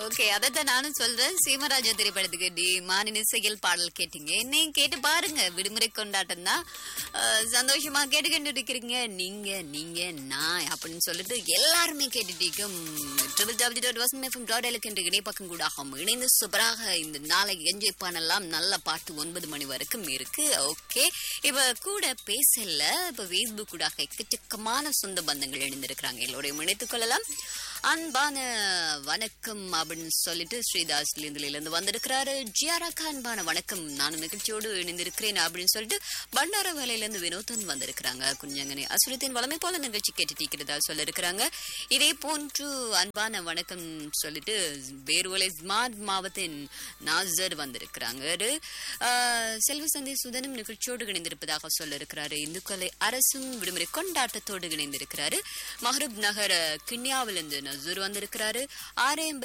okay அதைத்தான் நானும் சொல்றேன் சீமராஜா திரைப்படத்துக்கு டி மானின செயல் பாடல் கேட்டீங்க என்னையும் கேட்டு பாருங்க விடுமுறை கொண்டாட்டம் தான் சந்தோஷமா கேட்டுக்கிட்டு இருக்கிறீங்க நீங்க நீங்க நான் அப்படின்னு சொல்லிட்டு எல்லாருமே கேட்டுட்டீங்க ட்ரிபிள் டபிள்யூ டாட் வசம் எஃப்எம் டாட் எலுக்கு என்ற இணைப்பக்கம் கூட இணைந்து சூப்பராக இந்த நாளை என்ஜாய் பண்ணலாம் நல்ல பாட்டு ஒன்பது மணி வரைக்கும் இருக்கு ஓகே இப்ப கூட பேசல இப்ப ஃபேஸ்புக் கூட எக்கச்சக்கமான சொந்த பந்தங்கள் இணைந்திருக்கிறாங்க எல்லோரையும் இணைத்துக் கொள்ளலாம் அன்பான வணக்கம் அப்படின்னு சொல்லிட்டு ஸ்ரீதாஸ் இருந்து வந்திருக்கிறாரு ஜியாராக்கா அன்பான வணக்கம் நானும் நிகழ்ச்சியோடு இணைந்திருக்கிறேன் அப்படின்னு சொல்லிட்டு பண்டார வேலையிலிருந்து வினோதன் வந்திருக்கிறாங்க குஞ்சங்கனே அசுரத்தின் வளமை போல நிகழ்ச்சி கேட்டுட்டு இருக்கிறதா சொல்லிருக்கிறாங்க இதே போன்று அன்பான வணக்கம் சொல்லிட்டு வேறுவலை ஸ்மார்ட் மாவத்தின் நாசர் வந்திருக்கிறாங்க ஆஹ், செல்வ சந்தை சுதனும் நிகழ்ச்சியோடு இணைந்திருப்பதாக சொல்லிருக்கிறாரு இந்துக்களை அரசும் விடுமுறை கொண்டாட்டத்தோடு இணைந்திருக்கிறாரு மஹரூப் நகர் கிண்ணியாவிலிருந்து நசூர் வந்திருக்கிறாரு ஆர்